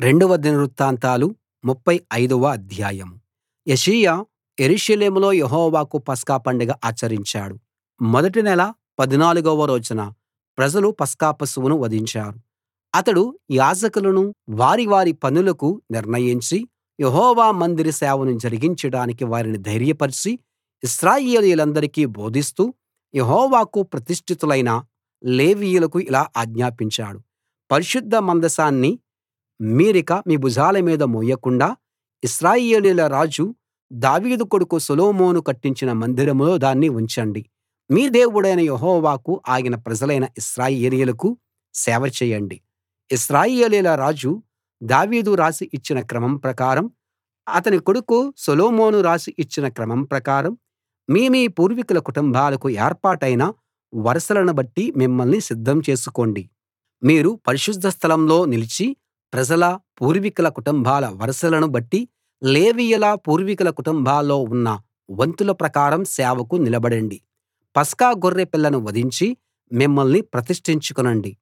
రెండవ దినవృత్తాంతాలు ముప్ఫై ఐదవ అధ్యాయం యోషీయా యెరూషలేములో యెహోవాకు పస్కా పండగ ఆచరించాడు మొదటి నెల పదునాలుగవ రోజున ప్రజలు పస్కా పశువును వధించారు అతడు యాజకులను వారి వారి పనులకు నిర్ణయించి యెహోవా మందిర సేవను జరిగించడానికి వారిని ధైర్యపరచి ఇశ్రాయేలీయులందరికీ బోధిస్తూ యెహోవాకు ప్రతిష్ఠితులైన లేవీయులకు ఇలా ఆజ్ఞాపించాడు పరిశుద్ధ మందసాన్ని మీరిక మీ భుజాల మీద మోయకుండా ఇశ్రాయేలీయుల రాజు దావీదు కొడుకు సొలొమోను కట్టించిన మందిరంలో దాన్ని ఉంచండి మీ దేవుడైన యెహోవాకు ఆయన ప్రజలైన ఇశ్రాయేలీయులకు సేవ చేయండి ఇశ్రాయేలీయుల రాజు దావీదు రాసి ఇచ్చిన క్రమం ప్రకారం అతని కొడుకు సొలొమోను రాసి ఇచ్చిన క్రమం ప్రకారం మీ మీ పూర్వీకుల కుటుంబాలకు ఏర్పాటైన వరుసలను బట్టి మిమ్మల్ని సిద్ధం చేసుకోండి మీరు పరిశుద్ధ స్థలంలో నిలిచి ప్రజల పూర్వీకుల కుటుంబాల వరుసలను బట్టి లేవీయుల పూర్వీకుల కుటుంబాల్లో ఉన్న వంతుల ప్రకారం సేవకు నిలబడండి పస్కా గొర్రె పిల్లను వధించి మిమ్మల్ని ప్రతిష్ఠించుకొనండి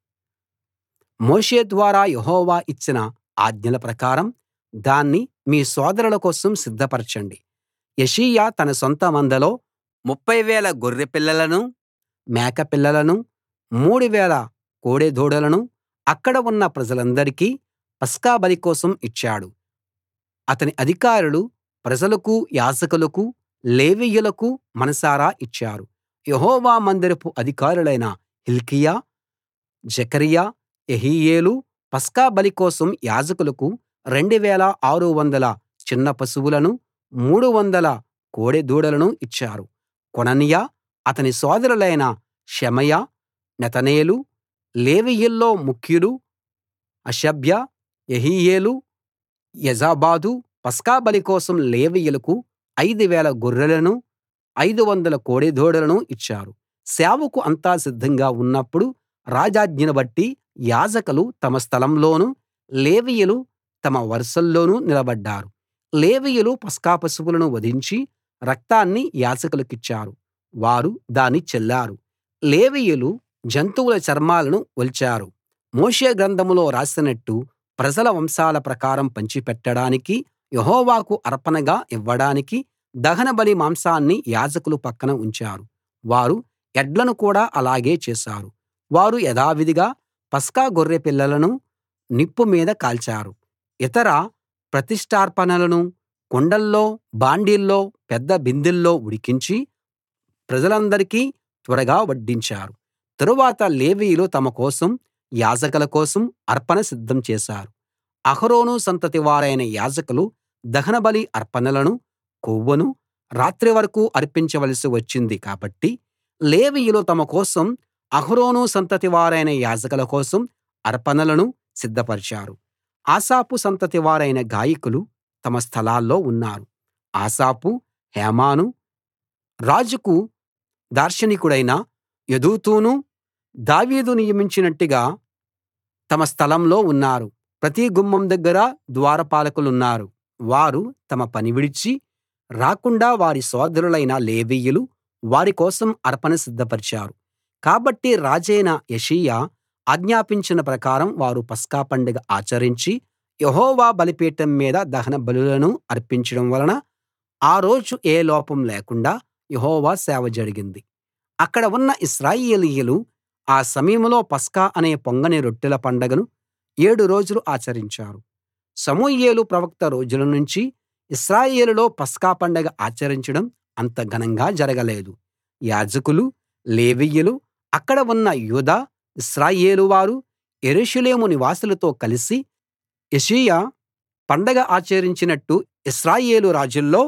మోషే ద్వారా యెహోవా ఇచ్చిన ఆజ్ఞల ప్రకారం దాన్ని మీ సోదరుల కోసం సిద్ధపరచండి యోషీయా తన సొంత మందలో ముప్ఫై వేల గొర్రె పిల్లలనూ మేక పిల్లలనూ మూడు వేల కోడెదూడలను అక్కడ ఉన్న ప్రజలందరికీ పస్కా బలి కోసం ఇచ్చాడు అతని అధికారులు ప్రజలకు యాజకులకు లేవీయులకు మనసారా ఇచ్చారు యెహోవా మందిరపు అధికారులైన హిల్కీయా జెకర్యా యెహీయేలు పస్కా బలి కోసం యాజకులకు 2600 చిన్న పశువులను 300 కోడెదూడలను ఇచ్చారు కొనన్యా అతని సోదరులైన షెమయా నెతనేలు లేవీయుల్లో ముఖ్యులు హషబ్యా యెహీయేలు యోజాబాదు పస్కా బలి కోసం లేవీయులకు 5000 గొర్రెలనూ 500 కోడెదూడలను ఇచ్చారు సేవకు అంతా సిద్ధంగా ఉన్నప్పుడు రాజాజ్ఞను బట్టి యాజకులు తమ స్థలంలోనూ లేవీయులు తమ వరుసల్లోనూ నిలబడ్డారు లేవీయులు పస్కా పశువులను వధించి రక్తాన్ని యాజకులకిచ్చారు వారు దాన్ని చెల్లారు లేవీయులు జంతువుల చర్మాలను ఒలిచారు మోషే గ్రంథంలో రాసినట్టు ప్రజల వంశాల ప్రకారం పంచిపెట్టడానికి యెహోవాకు అర్పణగా ఇవ్వడానికి దహనబలి మాంసాన్ని యాజకులు పక్కన ఉంచారు వారు ఎడ్లను కూడా అలాగే చేశారు వారు యథావిధిగా పస్కా గొర్రె పిల్లలను నిప్పు మీద కాల్చారు ఇతర ప్రతిష్ఠార్పణలను కుండల్లో బాండీల్లో పెద్ద బిందెల్లో ఉడికించి ప్రజలందరికీ త్వరగా వడ్డించారు తరువాత లేవీయులు తమ కోసం యాజకుల కోసం అర్పణ సిద్ధం చేశారు అహరోను సంతతి వారైన యాజకులు దహనబలి అర్పణలను కొవ్వును రాత్రి వరకూ అర్పించవలసి వచ్చింది కాబట్టి లేవీయులు తమ కోసం అహరోను సంతతి వారైన యాజకుల కోసం అర్పణలను సిద్ధపరిచారు ఆసాపు సంతతి వారైన గాయకులు తమ స్థలాల్లో ఉన్నారు ఆసాపు హేమాను రాజుకు దార్శనికుడైన యెదుతూను దావీదు నియమించినట్టుగా తమ స్థలంలో ఉన్నారు ప్రతి గుమ్మం దగ్గర ద్వారపాలకులున్నారు వారు తమ పని విడిచి రాకుండా వారి సోదరులైన లేవీయులు వారి కోసం అర్పణ సిద్ధపరిచారు కాబట్టి రాజైన యోషీయా ఆజ్ఞాపించిన ప్రకారం వారు పస్కా పండగ ఆచరించి యెహోవా బలిపీఠం మీద దహన బలులను అర్పించడం వలన ఆ రోజు ఏ లోపం లేకుండా యెహోవా సేవ జరిగింది అక్కడ ఉన్న ఇశ్రాయేలీయులు ఆ సమయంలో పస్కా అనే పొంగని రొట్టెల పండగను ఏడు రోజులు ఆచరించారు సమూయేలు ప్రవక్త రోజుల నుంచి ఇశ్రాయేలులో పస్కా పండగ ఆచరించడం అంత ఘనంగా జరగలేదు యాజకులు లేవీయులు అక్కడ ఉన్న యూదా ఇశ్రాయేలు వారు యెరూషలేము నివాసులతో కలిసి యోషీయా పండగ ఆచరించినట్టు ఇశ్రాయేలు రాజుల్లో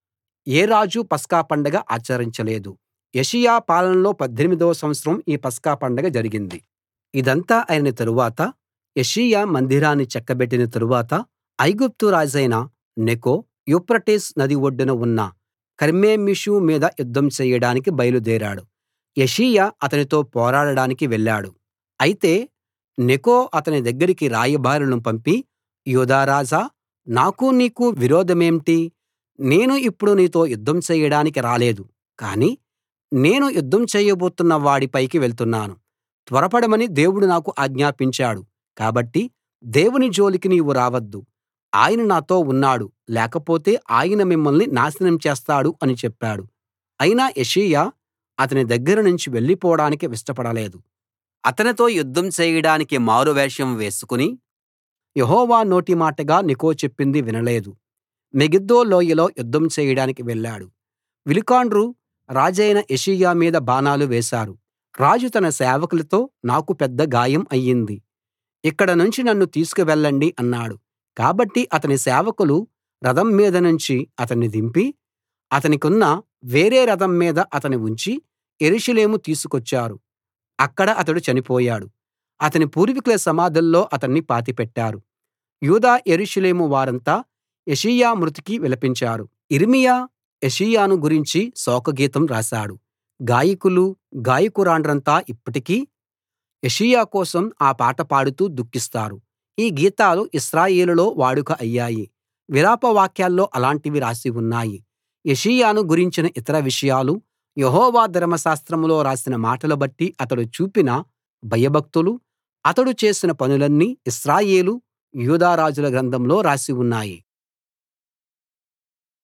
ఏ రాజూ పస్కా పండగ ఆచరించలేదు యోషీయా పాలనలో 18 వ సంవత్సరం ఈ పస్కా పండగ జరిగింది ఇదంతా అయిన తరువాత యోషీయా మందిరాన్ని చక్కబెట్టిన తరువాత ఐగుప్తు రాజైన నెకో యూఫ్రటీసు నది ఒడ్డున ఉన్న కర్కెమీషు మీద యుద్ధం చేయడానికి బయలుదేరాడు యోషీయా అతనితో పోరాడడానికి వెళ్ళాడు అయితే నెకో అతని దగ్గరికి రాయబారులను పంపి యూదా రాజా నాకూ నీకూ విరోధమేంటి నేను ఇప్పుడు నీతో యుద్ధం చేయడానికి రాలేదు కానీ నేను యుద్ధం చేయబోతున్న వాడి పైకి వెళ్తున్నాను త్వరపడమని దేవుడు నాకు ఆజ్ఞాపించాడు కాబట్టి దేవుని జోలికి నీవు రావద్దు ఆయన నాతో ఉన్నాడు లేకపోతే ఆయన మిమ్మల్ని నాశనం చేస్తాడు అని చెప్పాడు అయినా యోషీయా అతని దగ్గర నుంచి వెళ్ళిపోడానికి ఇష్టపడలేదు అతనితో యుద్ధం చేయడానికి మారువేషం వేసుకుని యెహోవా నోటిమాటగా నెకో చెప్పింది వినలేదు మెగిద్దో లోయలో యుద్ధం చేయడానికి వెళ్ళాడు విలుకాండ్రు రాజైన యోషీయా మీద బాణాలు వేశారు రాజు తన సేవకులతో నాకు పెద్ద గాయం అయ్యింది ఇక్కడ నుంచి నన్ను తీసుకు వెళ్ళండి అన్నాడు కాబట్టి అతని సేవకులు రథం మీద నుంచి అతన్ని దింపి అతనికున్న వేరే రథం మీద అతని ఉంచి యెరూషలేము తీసుకొచ్చారు అక్కడ అతడు చనిపోయాడు అతని పూర్వీకుల సమాధుల్లో అతన్ని పాతిపెట్టారు యూదా యెరూషలేము వారంతా యోషీయా మృతికి విలపించారు యిర్మీయా యోషీయాను గురించి శోకగీతం రాశాడు గాయకులు గాయకురాండ్రంతా ఇప్పటికీ యోషీయా కోసం ఆ పాట పాడుతూ దుఃఖిస్తారు ఈ గీతాలు ఇశ్రాయేలులో వాడుక అయ్యాయి విలాప వాక్యాల్లో అలాంటివి రాసి ఉన్నాయి యోషీయాను గురించిన ఇతర విషయాలు యెహోవా ధర్మశాస్త్రంలో రాసిన మాటలు బట్టి అతడు చూపిన భయభక్తులు అతడు చేసిన పనులన్నీ ఇశ్రాయేలు యూదా రాజుల గ్రంథంలో రాసి ఉన్నాయి